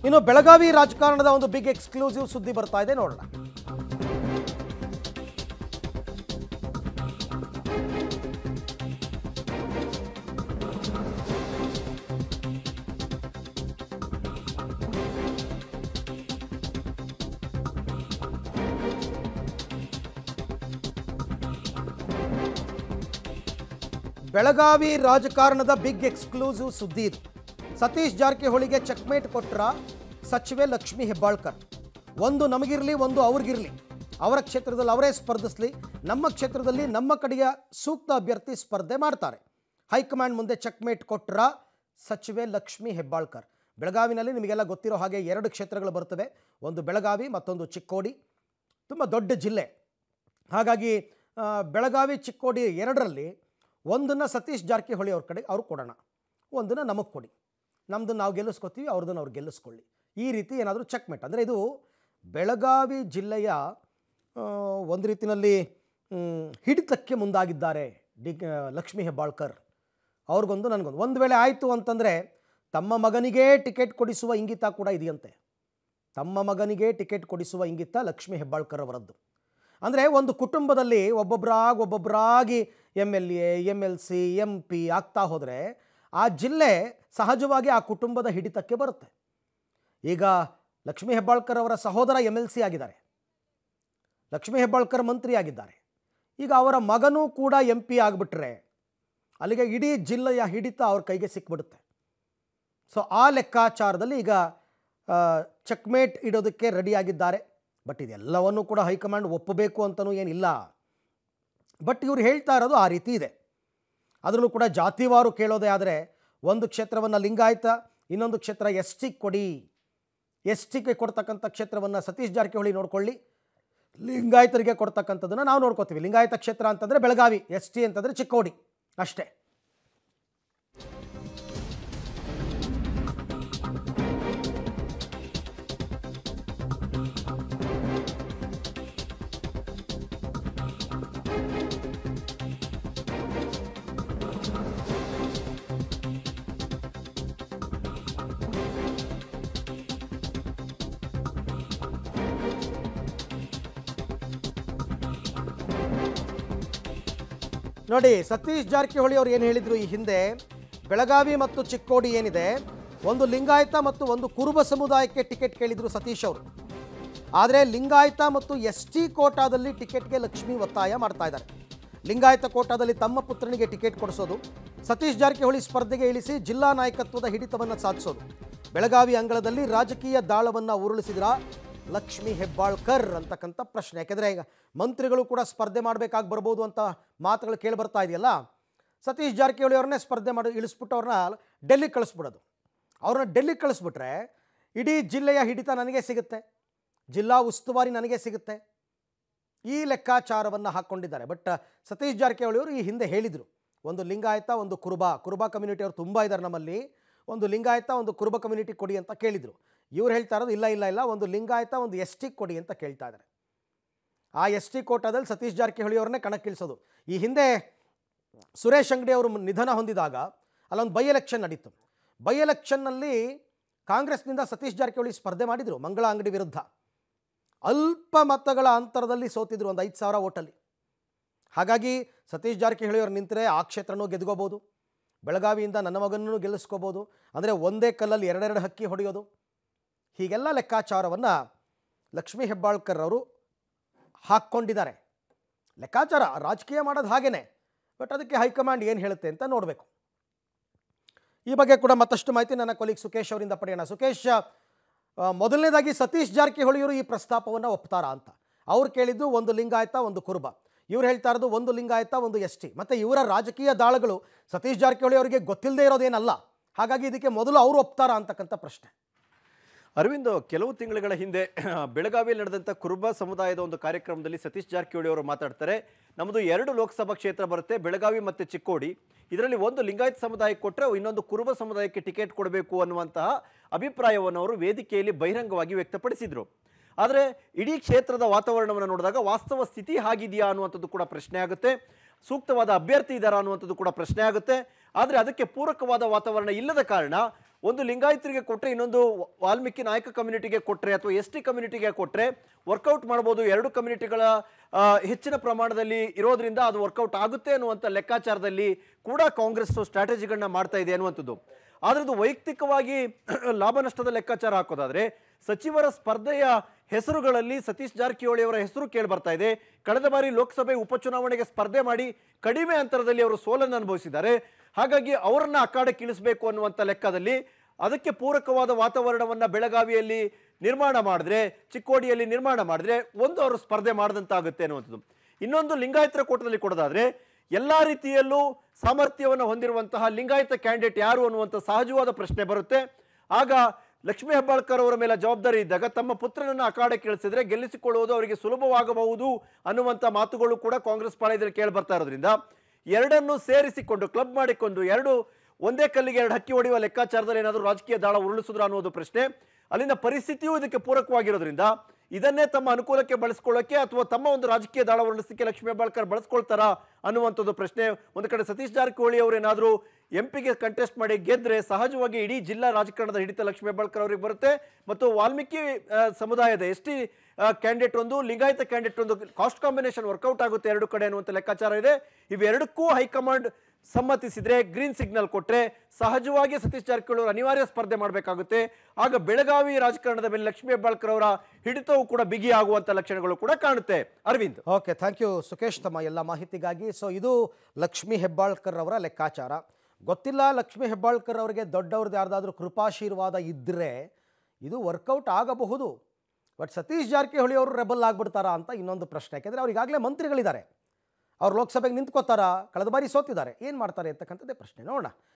ಇನ್ನು ಬೆಳಗಾವಿ ರಾಜಕಾರಣದ ಒಂದು ಬಿಗ್ ಎಕ್ಸ್ಕ್ಲೂಸಿವ್ ಸುದ್ದಿ ಬರ್ತಾ ಇದೆ ನೋಡೋಣ ಬೆಳಗಾವಿ ರಾಜಕಾರಣದ ಬಿಗ್ ಎಕ್ಸ್ಕ್ಲೂಸಿವ್ ಸುದ್ದಿ ಇದು ಸತೀಶ್ ಜಾರಕಿಹೊಳಿಗೆ ಚೆಕ್ಮೇಟ್ ಕೊಟ್ರ ಸಚಿವೆ ಲಕ್ಷ್ಮಿ ಹೆಬ್ಬಾಳ್ಕರ್ ಒಂದು ನಮಗಿರಲಿ ಒಂದು ಅವ್ರಿಗಿರಲಿ ಅವರ ಕ್ಷೇತ್ರದಲ್ಲಿ ಅವರೇ ಸ್ಪರ್ಧಿಸಲಿ ನಮ್ಮ ಕ್ಷೇತ್ರದಲ್ಲಿ ನಮ್ಮ ಕಡೆಯ ಸೂಕ್ತ ಅಭ್ಯರ್ಥಿ ಸ್ಪರ್ಧೆ ಮಾಡ್ತಾರೆ ಹೈಕಮಾಂಡ್ ಮುಂದೆ ಚೆಕ್ಮೇಟ್ ಕೊಟ್ರ ಸಚಿವೆ ಲಕ್ಷ್ಮಿ ಹೆಬ್ಬಾಳ್ಕರ್ ಬೆಳಗಾವಿನಲ್ಲಿ ನಿಮಗೆಲ್ಲ ಗೊತ್ತಿರೋ ಹಾಗೆ ಎರಡು ಕ್ಷೇತ್ರಗಳು ಬರ್ತವೆ ಒಂದು ಬೆಳಗಾವಿ ಮತ್ತೊಂದು ಚಿಕ್ಕೋಡಿ ತುಂಬ ದೊಡ್ಡ ಜಿಲ್ಲೆ ಹಾಗಾಗಿ ಆ, ಬೆಳಗಾವಿ ಚಿಕ್ಕೋಡಿ ಎರಡರಲ್ಲಿ ಒಂದನ್ನು ಸತೀಶ್ ಜಾರಕಿಹೊಳಿ ಅವ್ರ ಕಡೆ ಅವ್ರು ಕೊಡೋಣ ಒಂದನ್ನು ನಮಗೆ ಕೊಡಿ ನಮ್ಮದು ನಾವು ಗೆಲ್ಲಿಸ್ಕೊತೀವಿ ಅವ್ರದ್ದನ್ನು ಅವ್ರು ಗೆಲ್ಲಿಸ್ಕೊಳ್ಳಿ ಈ ರೀತಿ ಏನಾದರೂ ಚೆಕ್ಮೆಟ್ ಅಂದರೆ ಇದು ಬೆಳಗಾವಿ ಜಿಲ್ಲೆಯ ಆ, ಒಂದು ರೀತಿಯಲ್ಲಿ ಮ್, ಹಿಡಿತಕ್ಕೆ ಮುಂದಾಗಿದ್ದಾರೆ ಡಿ ಲಕ್ಷ್ಮೀ ಹೆಬ್ಬಾಳ್ಕರ್ ಅವ್ರಿಗೊಂದು ನನಗೊಂದು ಒಂದು ವೇಳೆ ಆಯಿತು ಅಂತಂದರೆ ತಮ್ಮ ಮಗನಿಗೇ ಟಿಕೆಟ್ ಕೊಡಿಸುವ ಇಂಗಿತ ಕೂಡ ಇದೆಯಂತೆ ತಮ್ಮ ಮಗನಿಗೆ ಟಿಕೆಟ್ ಕೊಡಿಸುವ ಇಂಗಿತ ಲಕ್ಷ್ಮೀ ಹೆಬ್ಬಾಳ್ಕರ್ ಅವರದ್ದು ಅಂದರೆ ಒಂದು ಕುಟುಂಬದಲ್ಲಿ ಒಬ್ಬೊಬ್ಬರಾಗಿ ಒಬ್ಬೊಬ್ಬರಾಗಿ M L A M L C M P ಆಗ್ತಾ ಹೋದರೆ ಆ ಜಿಲ್ಲೆ ಸಹಜವಾಗಿ ಆ ಕುಟುಂಬದ ಹಿಡಿತಕ್ಕೆ ಬರುತ್ತೆ ಈಗ ಲಕ್ಷ್ಮೀ ಹೆಬ್ಬಾಳ್ಕರ್ ಅವರ ಸಹೋದರ ಎಮ್ ಎಲ್ ಸಿ ಆಗಿದ್ದಾರೆ ಲಕ್ಷ್ಮೀ ಹೆಬ್ಬಾಳ್ಕರ್ ಮಂತ್ರಿ ಆಗಿದ್ದಾರೆ ಈಗ ಅವರ ಮಗನೂ ಕೂಡ ಎಂ ಪಿ ಆಗಿಬಿಟ್ರೆ ಅಲ್ಲಿಗೆ ಇಡೀ ಜಿಲ್ಲೆಯ ಹಿಡಿತ ಅವ್ರ ಕೈಗೆ ಸಿಕ್ಬಿಡುತ್ತೆ ಸೊ ಆ ಲೆಕ್ಕಾಚಾರದಲ್ಲಿ ಈಗ ಚೆಕ್ಮೇಟ್ ಇಡೋದಕ್ಕೆ ರೆಡಿಯಾಗಿದ್ದಾರೆ ಬಟ್ ಇದೆಲ್ಲವನ್ನೂ ಕೂಡ ಹೈಕಮಾಂಡ್ ಒಪ್ಪಬೇಕು ಅಂತಲೂ ಏನಿಲ್ಲ ಬಟ್ ಇವ್ರು ಹೇಳ್ತಾ ಇರೋದು ಆ ರೀತಿ ಇದೆ ಅದರಲ್ಲೂ ಕೂಡ ಜಾತಿವಾರು ಕೇಳೋದೇ ಆದರೆ ಒಂದು ಕ್ಷೇತ್ರವನ್ನು ಲಿಂಗಾಯತ ಇನ್ನೊಂದು ಕ್ಷೇತ್ರ ಎಸ್ ಟಿ ಕೊಡಿ ಎಸ್ ಟಿಗೆ ಕೊಡ್ತಕ್ಕಂಥ ಕ್ಷೇತ್ರವನ್ನು ಸತೀಶ್ ಜಾರಕಿಹೊಳಿ ನೋಡ್ಕೊಳ್ಳಿ ಲಿಂಗಾಯತರಿಗೆ ಕೊಡ್ತಕ್ಕಂಥದ್ದನ್ನು ನಾವು ನೋಡ್ಕೋತೀವಿ ಲಿಂಗಾಯತ ಕ್ಷೇತ್ರ ಅಂತಂದರೆ ಬೆಳಗಾವಿ ಎಸ್ ಟಿ ಅಂತಂದರೆ ಚಿಕ್ಕೋಡಿ ಅಷ್ಟೇ ನೋಡಿ ಸತೀಶ್ ಜಾರಕಿಹೊಳಿ ಅವರು ಏನು ಹೇಳಿದರು ಈ ಹಿಂದೆ ಬೆಳಗಾವಿ ಮತ್ತು ಚಿಕ್ಕೋಡಿ ಏನಿದೆ ಒಂದು ಲಿಂಗಾಯತ ಮತ್ತು ಒಂದು ಕುರುಬ ಸಮುದಾಯಕ್ಕೆ ಟಿಕೆಟ್ ಕೇಳಿದರು ಸತೀಶ್ ಅವರು ಆದರೆ ಲಿಂಗಾಯತ ಮತ್ತು ಎಸ್ ಟಿ ಕೋಟಾದಲ್ಲಿ ಟಿಕೆಟ್ಗೆ ಲಕ್ಷ್ಮಿ ಒತ್ತಾಯ ಮಾಡ್ತಾ ಇದ್ದಾರೆ ಲಿಂಗಾಯತ ಕೋಟಾದಲ್ಲಿ ತಮ್ಮ ಪುತ್ರನಿಗೆ ಟಿಕೆಟ್ ಕೊಡಿಸೋದು ಸತೀಶ್ ಜಾರಕಿಹೊಳಿ ಸ್ಪರ್ಧೆಗೆ ಇಳಿಸಿ ಜಿಲ್ಲಾ ನಾಯಕತ್ವದ ಹಿಡಿತವನ್ನು ಸಾಧಿಸೋದು ಬೆಳಗಾವಿ ಅಂಗಳದಲ್ಲಿ ರಾಜಕೀಯ ದಾಳವನ್ನು ಉರುಳಿಸಿದ್ರ ಲಕ್ಷ್ಮಿ ಹೆಬ್ಬಾಳ್ಕರ್ ಅಂತಕ್ಕಂಥ ಪ್ರಶ್ನೆ ಯಾಕೆಂದರೆ ಈಗ ಮಂತ್ರಿಗಳು ಕೂಡ ಸ್ಪರ್ಧೆ ಮಾಡಬೇಕಾಗಿ ಬರ್ಬೋದು ಅಂತ ಮಾತುಗಳು ಕೇಳಿ ಬರ್ತಾ ಇದೆಯಲ್ಲ ಸತೀಶ್ ಜಾರಕಿಹೊಳಿ ಅವ್ರನ್ನೇ ಸ್ಪರ್ಧೆ ಮಾಡಿ ಇಳಿಸ್ಬಿಟ್ಟು ಅವ್ರನ್ನ ಡೆಲ್ಲಿಗೆ ಕಳಿಸ್ಬಿಡೋದು ಅವ್ರನ್ನ ಡೆಲ್ಲಿಗೆ ಕಳಿಸ್ಬಿಟ್ರೆ ಇಡೀ ಜಿಲ್ಲೆಯ ಹಿಡಿತ ನನಗೆ ಸಿಗುತ್ತೆ ಜಿಲ್ಲಾ ಉಸ್ತುವಾರಿ ನನಗೆ ಸಿಗುತ್ತೆ ಈ ಲೆಕ್ಕಾಚಾರವನ್ನು ಹಾಕ್ಕೊಂಡಿದ್ದಾರೆ ಬಟ್ ಸತೀಶ್ ಜಾರಕಿಹೊಳಿ ಅವರು ಈ ಹಿಂದೆ ಹೇಳಿದರು ಒಂದು ಲಿಂಗಾಯತ ಒಂದು ಕುರುಬ ಕುರುಬ ಕಮ್ಯುನಿಟಿ ಅವರು ತುಂಬ ಇದ್ದಾರೆ ನಮ್ಮಲ್ಲಿ ಒಂದು ಲಿಂಗಾಯತ ಒಂದು ಕುರುಬ ಕಮ್ಯುನಿಟಿ ಕೊಡಿ ಅಂತ ಕೇಳಿದರು ಇವ್ರು ಹೇಳ್ತಾ ಇರೋದು ಇಲ್ಲ ಇಲ್ಲ ಇಲ್ಲ ಒಂದು ಲಿಂಗಾಯತ ಒಂದು ಎಸ್ ಟಿ ಕೊಡಿ ಅಂತ ಕೇಳ್ತಾ ಇದ್ದಾರೆ ಆ ಎಸ್ ಟಿ ಕೋಟಾದಲ್ಲಿ ಸತೀಶ್ ಜಾರಕಿಹೊಳಿ ಅವ್ರನ್ನೇ ಕಣಕ್ಕಿಳಿಸೋದು ಈ ಹಿಂದೆ ಸುರೇಶ್ ಅಂಗಡಿ ಅವರು ನಿಧನ ಹೊಂದಿದಾಗ ಅಲ್ಲೊಂದು ಬೈ ಎಲೆಕ್ಷನ್ ನಡೀತು ಬೈ ಎಲೆಕ್ಷನ್ನಲ್ಲಿ ಕಾಂಗ್ರೆಸ್ನಿಂದ ಸತೀಶ್ ಜಾರಕಿಹೊಳಿ ಸ್ಪರ್ಧೆ ಮಾಡಿದರು ಮಂಗಳ ಅಂಗಡಿ ವಿರುದ್ಧ ಅಲ್ಪ ಮತಗಳ ಅಂತರದಲ್ಲಿ ಸೋತಿದ್ರು ಒಂದು ಐದು ಸಾವಿರ ಓಟಲ್ಲಿ ಹಾಗಾಗಿ ಸತೀಶ್ ಜಾರಕಿಹೊಳಿ ಅವರು ನಿಂತರೆ ಆ ಕ್ಷೇತ್ರನೂ ಗೆದ್ಕೋಬೋದು ಬೆಳಗಾವಿಯಿಂದ ನನ್ನ ಮಗನೂ ಗೆಲ್ಲಿಸ್ಕೋಬೋದು ಅಂದರೆ ಒಂದೇ ಕಲ್ಲಲ್ಲಿ ಎರಡೆರಡು ಹಕ್ಕಿ ಹೊಡೆಯೋದು ಹೀಗೆಲ್ಲ ಲೆಕ್ಕಾಚಾರವನ್ನು ಲಕ್ಷ್ಮೀ ಹೆಬ್ಬಾಳ್ಕರ್ ಅವರು ಹಾಕ್ಕೊಂಡಿದ್ದಾರೆ ಲೆಕ್ಕಾಚಾರ ರಾಜಕೀಯ ಮಾಡೋದು ಹಾಗೇನೆ ಬಟ್ ಅದಕ್ಕೆ ಹೈಕಮಾಂಡ್ ಏನು ಹೇಳುತ್ತೆ ಅಂತ ನೋಡಬೇಕು ಈ ಬಗ್ಗೆ ಕೂಡ ಮತ್ತಷ್ಟು ಮಾಹಿತಿ ನನ್ನ ಕೊಲೀಗ್ ಸುಕೇಶ್ ಅವರಿಂದ ಪಡೆಯೋಣ ಸುಕೇಶ್ ಆ, ಮೊದಲನೇದಾಗಿ ಸತೀಶ್ ಜಾರಕಿಹೊಳಿಯವರು ಈ ಪ್ರಸ್ತಾಪವನ್ನು ಒಪ್ತಾರಾ ಅಂತ ಅವ್ರು ಕೇಳಿದ್ದು ಒಂದು ಲಿಂಗಾಯತ ಒಂದು ಕುರುಬ ಇವ್ರು ಹೇಳ್ತಾ ಇರೋದು ಒಂದು ಲಿಂಗಾಯತ ಒಂದು ಎಸ್ ಟಿ ಮತ್ತು ಇವರ ರಾಜಕೀಯ ದಾಳಗಳು ಸತೀಶ್ ಜಾರಕಿಹೊಳಿ ಅವರಿಗೆ ಗೊತ್ತಿಲ್ಲದೆ ಇರೋದೇನಲ್ಲ ಹಾಗಾಗಿ ಇದಕ್ಕೆ ಮೊದಲು ಅವರು ಒಪ್ತಾರಾ ಅಂತಕ್ಕಂಥ ಪ್ರಶ್ನೆ ಅರವಿಂದ್ ಕೆಲವು ತಿಂಗಳುಗಳ ಹಿಂದೆ ಬೆಳಗಾವಿಯಲ್ಲಿ ನಡೆದಂಥ ಕುರುಬ ಸಮುದಾಯದ ಒಂದು ಕಾರ್ಯಕ್ರಮದಲ್ಲಿ ಸತೀಶ್ ಜಾರಕಿಹೊಳಿ ಅವರು ಮಾತಾಡ್ತಾರೆ ನಮ್ಮದು ಎರಡು ಲೋಕಸಭಾ ಕ್ಷೇತ್ರ ಬರುತ್ತೆ ಬೆಳಗಾವಿ ಮತ್ತು ಚಿಕ್ಕೋಡಿ ಇದರಲ್ಲಿ ಒಂದು ಲಿಂಗಾಯತ್ ಸಮುದಾಯಕ್ಕೆ ಕೊಟ್ಟರೆ ಇನ್ನೊಂದು ಕುರುಬ ಸಮುದಾಯಕ್ಕೆ ಟಿಕೆಟ್ ಕೊಡಬೇಕು ಅನ್ನುವಂತಹ ಅಭಿಪ್ರಾಯವನ್ನು ಅವರು ವೇದಿಕೆಯಲ್ಲಿ ಬಹಿರಂಗವಾಗಿ ವ್ಯಕ್ತಪಡಿಸಿದರು ಆದರೆ ಇಡೀ ಕ್ಷೇತ್ರದ ವಾತಾವರಣವನ್ನು ನೋಡಿದಾಗ ವಾಸ್ತವ ಸ್ಥಿತಿ ಹಾಗಿದೆಯಾ ಅನ್ನುವಂಥದ್ದು ಕೂಡ ಪ್ರಶ್ನೆ ಆಗುತ್ತೆ ಸೂಕ್ತವಾದ ಅಭ್ಯರ್ಥಿ ಇದ್ದಾರಾ ಅನ್ನುವಂಥದ್ದು ಕೂಡ ಪ್ರಶ್ನೆ ಆಗುತ್ತೆ ಆದರೆ ಅದಕ್ಕೆ ಪೂರಕವಾದ ವಾತಾವರಣ ಇಲ್ಲದ ಕಾರಣ ಒಂದು ಲಿಂಗಾಯತರಿಗೆ ಕೊಟ್ಟರೆ ಇನ್ನೊಂದು ವಾಲ್ಮೀಕಿ ನಾಯಕ ಕಮ್ಯುನಿಟಿಗೆ ಕೊಟ್ಟರೆ ಅಥವಾ ಎಸ್ ಟಿ ಕಮ್ಯುನಿಟಿಗೆ ಕೊಟ್ಟರೆ ವರ್ಕೌಟ್ ಮಾಡ್ಬೋದು ಎರಡು ಕಮ್ಯುನಿಟಿಗಳ ಆ, ಹೆಚ್ಚಿನ ಪ್ರಮಾಣದಲ್ಲಿ ಇರೋದ್ರಿಂದ ಅದು ವರ್ಕೌಟ್ ಆಗುತ್ತೆ ಅನ್ನುವಂಥ ಲೆಕ್ಕಾಚಾರದಲ್ಲಿ ಕೂಡ ಕಾಂಗ್ರೆಸ್ ಸ್ಟ್ರಾಟಜಿಗಳನ್ನ ಮಾಡ್ತಾ ಇದೆ ಅನ್ನುವಂಥದ್ದು ಆದರೆ ಇದು ವೈಯಕ್ತಿಕವಾಗಿ ಲಾಭ ನಷ್ಟದ ಲೆಕ್ಕಾಚಾರ ಹಾಕೋದಾದ್ರೆ ಸಚಿವರ ಸ್ಪರ್ಧೆಯ ಹೆಸರುಗಳಲ್ಲಿ ಸತೀಶ್ ಜಾರಕಿಹೊಳಿ ಅವರ ಹೆಸರು ಕೇಳಿ ಬರ್ತಾ ಇದೆ ಕಳೆದ ಬಾರಿ ಲೋಕಸಭೆ ಉಪಚುನಾವಣೆಗೆ ಸ್ಪರ್ಧೆ ಮಾಡಿ ಕಡಿಮೆ ಅಂತರದಲ್ಲಿ ಅವರು ಸೋಲನ್ನು ಅನುಭವಿಸಿದ್ದಾರೆ ಹಾಗಾಗಿ ಅವರನ್ನ ಅಖಾಡಕ್ಕೆ ಇಳಿಸಬೇಕು ಅನ್ನುವಂಥ ಲೆಕ್ಕದಲ್ಲಿ ಅದಕ್ಕೆ ಪೂರಕವಾದ ವಾತಾವರಣವನ್ನ ಬೆಳಗಾವಿಯಲ್ಲಿ ನಿರ್ಮಾಣ ಮಾಡಿದ್ರೆ ಚಿಕ್ಕೋಡಿಯಲ್ಲಿ ನಿರ್ಮಾಣ ಮಾಡಿದ್ರೆ ಒಂದು ಅವರು ಸ್ಪರ್ಧೆ ಮಾಡಿದಂತಾಗುತ್ತೆ ಅನ್ನುವಂಥದ್ದು ಇನ್ನೊಂದು ಲಿಂಗಾಯತರ ಕೂಟದಲ್ಲಿ ಕೊಡೋದಾದ್ರೆ ಎಲ್ಲಾ ರೀತಿಯಲ್ಲೂ ಸಾಮರ್ಥ್ಯವನ್ನು ಹೊಂದಿರುವಂತಹ ಲಿಂಗಾಯತ ಕ್ಯಾಂಡಿಡೇಟ್ ಯಾರು ಅನ್ನುವಂಥ ಸಹಜವಾದ ಪ್ರಶ್ನೆ ಬರುತ್ತೆ ಆಗ ಲಕ್ಷ್ಮೀ ಹೆಬ್ಬಾಳ್ಕರ್ ಅವರ ಮೇಲೆ ಜವಾಬ್ದಾರಿ ಇದ್ದಾಗ ತಮ್ಮ ಪುತ್ರನನ್ನ ಅಖಾಡಕ್ಕೆ ಇಳಿಸಿದ್ರೆ ಗೆಲ್ಲಿಸಿಕೊಳ್ಳುವುದು ಅವರಿಗೆ ಸುಲಭವಾಗಬಹುದು ಅನ್ನುವಂಥ ಮಾತುಗಳು ಕೂಡ ಕಾಂಗ್ರೆಸ್ ಪಾಳ್ಯದಲ್ಲಿ ಕೇಳಿ ಬರ್ತಾ ಇರೋದ್ರಿಂದ ಎರಡನ್ನು ಸೇರಿಸಿಕೊಂಡು ಕ್ಲಬ್ ಮಾಡಿಕೊಂಡು ಎರಡು ಒಂದೇ ಕಲ್ಲಿಗೆ ಎರಡು ಹಕ್ಕಿ ಹೊಡೆಯುವ ಲೆಕ್ಕಾಚಾರದಲ್ಲಿ ಏನಾದರೂ ರಾಜಕೀಯ ದಾಳ ಉರುಳಿಸಿದ್ರು ಅನ್ನೋದು ಪ್ರಶ್ನೆ ಅಲ್ಲಿನ ಪರಿಸ್ಥಿತಿಯೂ ಇದಕ್ಕೆ ಪೂರಕವಾಗಿರೋದ್ರಿಂದ ಇದನ್ನೇ ತಮ್ಮ ಅನುಕೂಲಕ್ಕೆ ಬಳಸ್ಕೊಳ್ಳೋಕೆ ಅಥವಾ ತಮ್ಮ ಒಂದು ರಾಜಕೀಯ ದಾಳ ಉರುಳಿಸಲಿಕ್ಕೆ ಲಕ್ಷ್ಮೀ ಹೆಬ್ಬಾಳ್ಕರ್ ಬಳಸ್ಕೊಳ್ತಾರಾ ಅನ್ನುವಂಥದ್ದು ಪ್ರಶ್ನೆ ಒಂದು ಕಡೆ ಸತೀಶ್ ಜಾರಕಿಹೊಳಿ ಅವರು ಏನಾದರೂ ಎಂ ಪಿಗೆ ಕಂಟೆಸ್ಟ್ ಮಾಡಿ ಗೆದ್ರೆ ಸಹಜವಾಗಿ ಇಡೀ ಜಿಲ್ಲಾ ರಾಜಕಾರಣದ ಹಿಡಿತ ಲಕ್ಷ್ಮೀ ಹೆಬ್ಬಾಳ್ಕರ್ ಅವರಿಗೆ ಬರುತ್ತೆ ಮತ್ತು ವಾಲ್ಮೀಕಿ ಆ, ಸಮುದಾಯದ ಎಸ್ ಟಿ ಕ್ಯಾಂಡಿಡೇಟ್ ಒಂದು ಲಿಂಗಾಯತ ಕ್ಯಾಂಡಿಡೇಟ್ ಒಂದು ಕಾಸ್ಟ್ ಕಾಂಬಿನೇಷನ್ ವರ್ಕೌಟ್ ಆಗುತ್ತೆ ಎರಡು ಕಡೆ ಅನ್ನುವಂಥ ಲೆಕ್ಕಾಚಾರ ಇದೆ ಇವೆರಡಕ್ಕೂ ಹೈಕಮಾಂಡ್ ಸಮ್ಮತಿಸಿದ್ರೆ ಗ್ರೀನ್ ಸಿಗ್ನಲ್ ಕೊಟ್ರೆ ಸಹಜವಾಗಿ ಸತೀಶ್ ಜಾರಕಿಹೊಳಿ ಅವರು ಅನಿವಾರ್ಯ ಸ್ಪರ್ಧೆ ಮಾಡಬೇಕಾಗುತ್ತೆ ಆಗ ಬೆಳಗಾವಿ ರಾಜಕಾರಣದ ಮೇಲೆ ಲಕ್ಷ್ಮೀ ಹೆಬ್ಬಾಳ್ಕರ್ ಅವರ ಹಿಡಿತವು ಕೂಡ ಬಿಗಿ ಆಗುವಂತ ಲಕ್ಷಣಗಳು ಕೂಡ ಕಾಣುತ್ತೆ Aravind okay thank you Sukesh ತಮ್ಮ ಎಲ್ಲ ಮಾಹಿತಿಗಾಗಿ ಸೊ ಇದು ಲಕ್ಷ್ಮೀ ಹೆಬ್ಬಾಳ್ಕರ್ ಅವರ ಲೆಕ್ಕಾಚಾರ ಗೊತ್ತಿಲ್ಲ ಲಕ್ಷ್ಮೀ ಹೆಬ್ಬಾಳ್ಕರ್ ಅವರಿಗೆ ದೊಡ್ಡವ್ರದ್ದು ಯಾರ್ದಾದ್ರೂ ಕೃಪಾಶೀರ್ವಾದ ಇದ್ದರೆ ಇದು ವರ್ಕೌಟ್ ಆಗಬಹುದು ಬಟ್ ಸತೀಶ್ ಜಾರಕಿಹೊಳಿ ಅವರು ರೆಬಲ್ ಆಗ್ಬಿಡ್ತಾರಾ ಅಂತ ಇನ್ನೊಂದು ಪ್ರಶ್ನೆ ಯಾಕೆಂದರೆ ಅವ್ರಿಗಾಗಲೇ ಮಂತ್ರಿಗಳಿದ್ದಾರೆ ಅವ್ರು ಲೋಕಸಭೆಗೆ ನಿಂತ್ಕೋತಾರಾ ಕಳೆದ ಬಾರಿ ಸೋತಿದ್ದಾರೆ ಏನು ಮಾಡ್ತಾರೆ ಅಂತಕ್ಕಂಥದ್ದೇ ಪ್ರಶ್ನೆ ನೋಡೋಣ